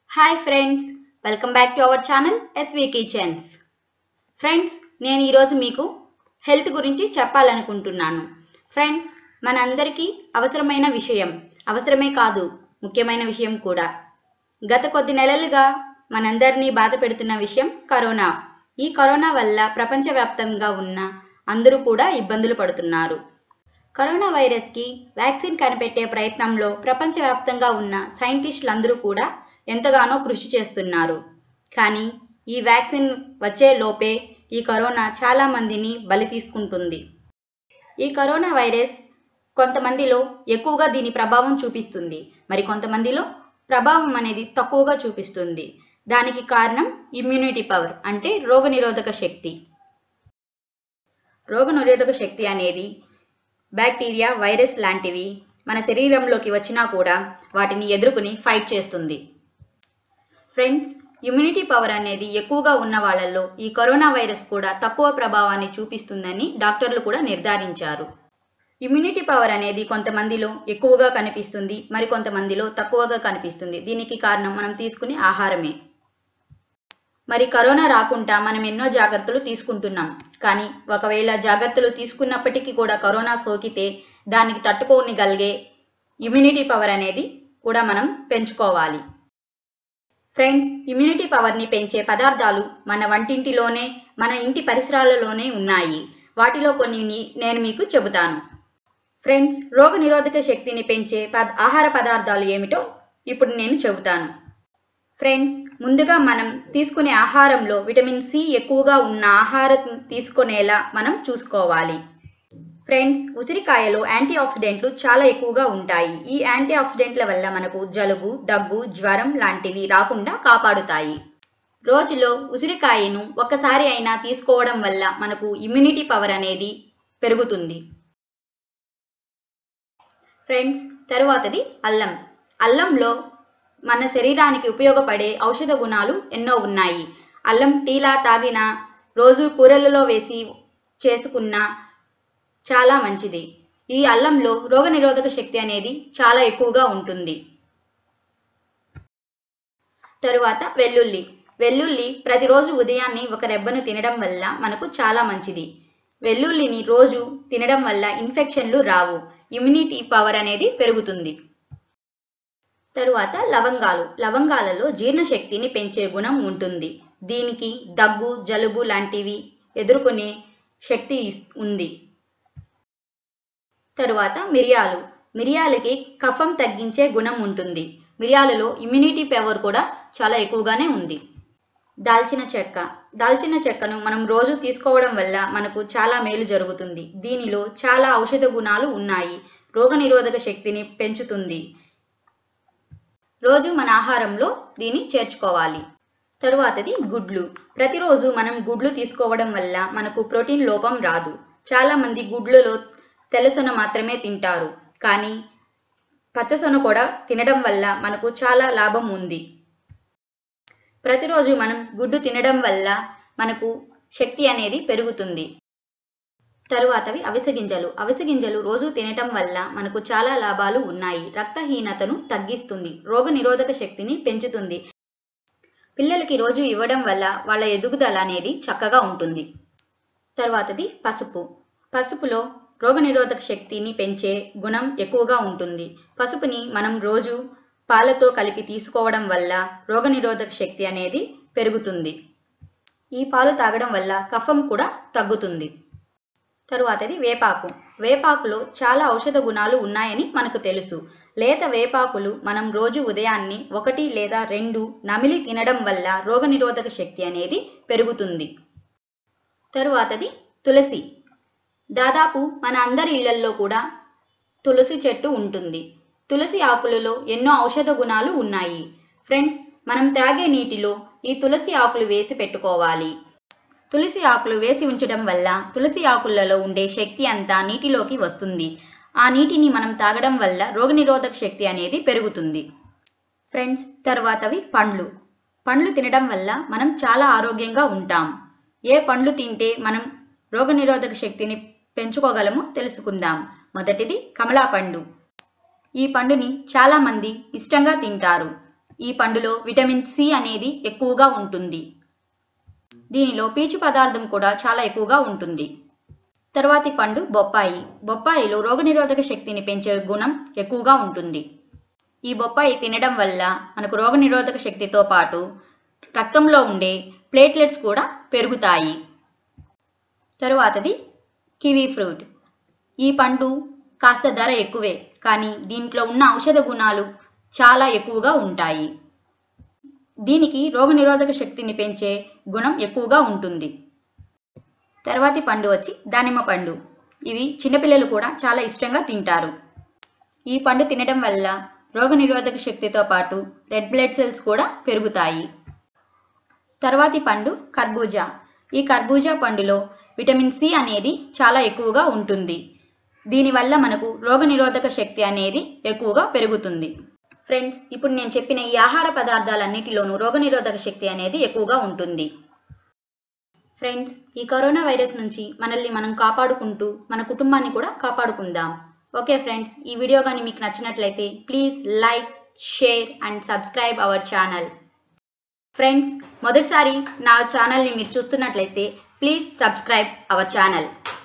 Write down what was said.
hi friends welcome back to our channel SV kitchens friends నేను ఈరోజు మీకు health గురించి చెప్పాలనుకుంటున్నాను ఫ్రెండ్స్ మనందరికీ అవసరమైన విషయం అవసరమే కాదు ముఖ్యమైన విషయం కూడా గత కొద్ది నెలలుగా మనందరినీ బాధ పెడుతున్న విషయం కరోనా ఈ కరోనా వల్ల ప్రపంచవ్యాప్తంగా ఉన్న అందరూ కూడా ఇబ్బందులు పడుతున్నారు కరోనా వైరస్కి వ్యాక్సిన్ కనిపెట్టే ప్రయత్నంలో ప్రపంచవ్యాప్తంగా ఉన్న సైంటిస్టులందరూ కూడా ఎంతగానో కృషి చేస్తున్నారు కానీ ఈ వ్యాక్సిన్ వచ్చే లోపే ఈ కరోనా చాలా మందిని బలి తీసుకుంటుంది ఈ కరోనా వైరస్ కొంతమందిలో ఎక్కువగా దీని ప్రభావం చూపిస్తుంది మరి కొంతమందిలో ప్రభావం అనేది తక్కువగా చూపిస్తుంది దానికి కారణం ఇమ్యూనిటీ పవర్ అంటే రోగనిరోధక శక్తి రోగనిరోధక శక్తి అనేది బ్యాక్టీరియా వైరస్ లాంటివి మన శరీరంలోకి వచ్చినా కూడా వాటిని ఎదుర్కొని ఫైట్ చేస్తుంది ఫ్రెండ్స్ ఇమ్యూనిటీ పవర్ అనేది ఎక్కువగా ఉన్న వాళ్ళల్లో ఈ కరోనా వైరస్ కూడా తక్కువ ప్రభావాన్ని చూపిస్తుందని డాక్టర్లు కూడా నిర్ధారించారు ఇమ్యూనిటీ పవర్ అనేది కొంతమందిలో ఎక్కువగా కనిపిస్తుంది మరి కొంతమందిలో తక్కువగా కనిపిస్తుంది దీనికి కారణం మనం తీసుకునే ఆహారమే మరి కరోనా రాకుండా మనం ఎన్నో జాగ్రత్తలు తీసుకుంటున్నాం కానీ ఒకవేళ జాగ్రత్తలు తీసుకున్నప్పటికీ కూడా కరోనా సోకితే దానికి తట్టుకోనిగలిగే ఇమ్యూనిటీ పవర్ అనేది కూడా మనం పెంచుకోవాలి ఫ్రెండ్స్ ఇమ్యూనిటీ పవర్ని పెంచే పదార్థాలు మన వంటింటిలోనే మన ఇంటి పరిసరాలలోనే ఉన్నాయి వాటిలో కొన్ని ని- నేను మీకు చెబుతాను ఫ్రెండ్స్ రోగ నిరోధక శక్తిని పెంచే పద ఆహార పదార్థాలు ఏమిటో ఇప్పుడు నేను చెబుతాను ఫ్రెండ్స్ ముందుగా మనం తీసుకునే ఆహారంలో విటమిన్ సి ఎక్కువగా ఉన్న ఆహారం తీసుకునేలా మనం చూసుకోవాలి ఫ్రెండ్స్ ఉసిరికాయలో యాంటీ ఆక్సిడెంట్లు చాలా ఎక్కువగా ఉంటాయి ఈ యాంటీ ఆక్సిడెంట్ల వల్ల మనకు జలుబు దగ్గు జ్వరం లాంటివి రాకుండా కాపాడుతాయి రోజులో ఉసిరికాయను ఒక్కసారి అయినా తీసుకోవడం వల్ల మనకు ఇమ్యూనిటీ పవర్ అనేది పెరుగుతుంది ఫ్రెండ్స్ తరువాతది అల్లం అల్లంలో మన శరీరానికి ఉపయోగపడే ఔషధ గుణాలు ఎన్నో ఉన్నాయి అల్లం టీలా తాగిన రోజు కూరలలో వేసి చేసుకున్న చాలా మంచిది ఈ అల్లంలో రోగనిరోధక శక్తి అనేది చాలా ఎక్కువగా ఉంటుంది తరువాత వెల్లుల్లి వెల్లుల్లి ప్రతిరోజు ఉదయాన్నే ఒక రెబ్బను తినడం వల్ల మనకు చాలా మంచిది వెల్లుల్లిని రోజు తినడం వల్ల ఇన్ఫెక్షన్లు రావు ఇమ్యూనిటీ పవర్ అనేది పెరుగుతుంది తరువాత లవంగాలు లవంగాలలో జీర్ణశక్తిని పెంచే గుణం ఉంటుంది దీనికి దగ్గు జలుబు లాంటివి ఎదుర్కొనే శక్తి ఇస్- ఉంది తరువాత మిరియాలు మిరియాలకి కఫం తగ్గించే గుణం ఉంటుంది మిరియాలలో ఇమ్యూనిటీ పవర్ కూడా చాలా ఎక్కువగానే ఉంది దాల్చిన చెక్క దాల్చిన చెక్కను మనం రోజు తీసుకోవడం వల్ల మనకు చాలా మేలు జరుగుతుంది దీనిలో చాలా ఔషధ గుణాలు ఉన్నాయి రోగనిరోధక శక్తిని పెంచుతుంది రోజు మన ఆహారంలో దీన్ని చేర్చుకోవాలి తరువాతది గుడ్లు ప్రతిరోజు మనం గుడ్లు తీసుకోవడం వల్ల మనకు ప్రోటీన్ లోపం రాదు చాలా మంది గుడ్లలో తెల్లసొన మాత్రమే తింటారు కానీ పచ్చసొన కూడా తినడం వల్ల మనకు చాలా లాభం ఉంది ప్రతిరోజు మనం గుడ్డు తినడం వల్ల మనకు శక్తి అనేది పెరుగుతుంది తరువాతవి అవిసె గింజలు అవిసె గింజలు రోజు తినటం వల్ల మనకు చాలా లాభాలు ఉన్నాయి రక్తహీనతను తగ్గిస్తుంది రోగ నిరోధక శక్తిని పెంచుతుంది పిల్లలకి రోజు ఇవ్వడం వల్ల వాళ్ళ ఎదుగుదల అనేది చక్కగా ఉంటుంది తర్వాతది పసుపు పసుపులో రోగనిరోధక శక్తిని పెంచే గుణం ఎక్కువగా ఉంటుంది పసుపుని మనం రోజు పాలతో కలిపి తీసుకోవడం వల్ల రోగనిరోధక శక్తి అనేది పెరుగుతుంది ఈ పాలు తాగడం వల్ల కఫం కూడా తగ్గుతుంది తరువాతది వేపాకు వేపాకులో చాలా ఔషధ గుణాలు ఉన్నాయని మనకు తెలుసు లేత వేపాకులు మనం రోజు ఉదయాన్నే ఒకటి లేదా రెండు నమిలి తినడం వల్ల రోగనిరోధక శక్తి అనేది పెరుగుతుంది తరువాతది తులసి దాదాపు మన అందరి ఇళ్లల్లో కూడా తులసి చెట్టు ఉంటుంది తులసి ఆకులలో ఎన్నో ఔషధ గుణాలు ఉన్నాయి ఫ్రెండ్స్ మనం త్రాగే నీటిలో ఈ తులసి ఆకులు వేసి పెట్టుకోవాలి తులసి ఆకులు వేసి ఉంచడం వల్ల తులసి ఆకులలో ఉండే శక్తి అంతా నీటిలోకి వస్తుంది ఆ నీటిని మనం తాగడం వల్ల రోగనిరోధక శక్తి అనేది పెరుగుతుంది ఫ్రెండ్స్ తర్వాతవి పండ్లు పండ్లు తినడం వల్ల మనం చాలా ఆరోగ్యంగా ఉంటాం ఏ పండ్లు తింటే మనం రోగనిరోధక శక్తిని పెంచుకోగలమో తెలుసుకుందాం మొదటిది కమలా పండు ఈ పండుని చాలా మంది ఇష్టంగా తింటారు ఈ పండులో విటమిన్ సి అనేది ఎక్కువగా ఉంటుంది దీనిలో పీచు పదార్థం కూడా చాలా ఎక్కువగా ఉంటుంది తర్వాతి పండు బొప్పాయి బొప్పాయిలో రోగనిరోధక శక్తిని పెంచే గుణం ఎక్కువగా ఉంటుంది ఈ బొప్పాయి తినడం వల్ల మనకు రోగనిరోధక శక్తితో పాటు రక్తంలో ఉండే ప్లేట్లెట్స్ కూడా పెరుగుతాయి తరువాతది కివీ ఫ్రూట్ ఈ పండు కాస్త ధర ఎక్కువే కానీ దీంట్లో ఉన్న ఔషధ గుణాలు చాలా ఎక్కువగా ఉంటాయి దీనికి రోగనిరోధక శక్తిని పెంచే గుణం ఎక్కువగా ఉంటుంది తర్వాతి పండు వచ్చి దానిమ్మ పండు ఇవి చిన్నపిల్లలు కూడా చాలా ఇష్టంగా తింటారు ఈ పండు తినడం వల్ల రోగనిరోధక శక్తితో పాటు రెడ్ బ్లడ్ సెల్స్ కూడా పెరుగుతాయి తర్వాతి పండు కర్బూజా ఈ కర్బూజా పండులో విటమిన్ సి అనేది చాలా ఎక్కువగా ఉంటుంది దీనివల్ల మనకు రోగనిరోధక శక్తి అనేది ఎక్కువగా పెరుగుతుంది ఫ్రెండ్స్ ఇప్పుడు నేను చెప్పిన ఈ ఆహార పదార్థాలన్నిటిలోనూ రోగనిరోధక శక్తి అనేది ఎక్కువగా ఉంటుంది ఫ్రెండ్స్ ఈ కరోనా వైరస్ నుంచి మనల్ని మనం కాపాడుకుంటూ మన కుటుంబాన్ని కూడా కాపాడుకుందాం ఓకే ఫ్రెండ్స్ ఈ వీడియో కానీ మీకు నచ్చినట్లయితే please like share and subscribe our channel friends మొదటిసారి నా ఛానల్ని మీరు చూస్తున్నట్లయితే ప్లీజ్ సబ్స్క్రైబ్ అవర్ ఛానల్